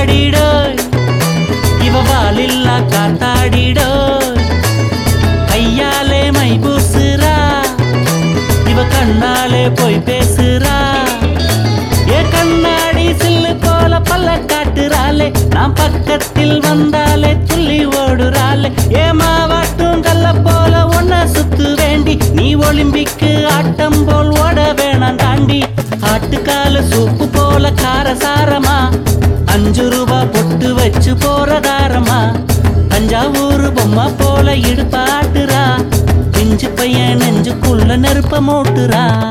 கண்ணாடிடோய் இவ வாலில்லா காத்தாடிடோய் கையாலே மை பூசுறா இவ கண்ணாலே போய் பேசுறா ஏ கண்ணாடி சில்லு போல பல்ல காட்டுறாளே நான் பக்கத்தில் வந்தாலே துள்ளி ஓடுறாளே ஏ மாவாட்டும் கல்ல போல ஒன்ன சுத்து வேண்டி நீ ஒலிம்பிக்கு ஆட்டம் போல் ஓட வேணாம் தாண்டி ஆட்டுக்கால சூப்பு போல காரசாரமா அஞ்சு ரூபா பொட்டு வச்சு போறதாரமா தஞ்சாவூர் பொம்மை போல இடுப்பாட்டுறா பிஞ்சு பையன் நெஞ்சுக்குள்ள நெருப்ப மூட்டுறா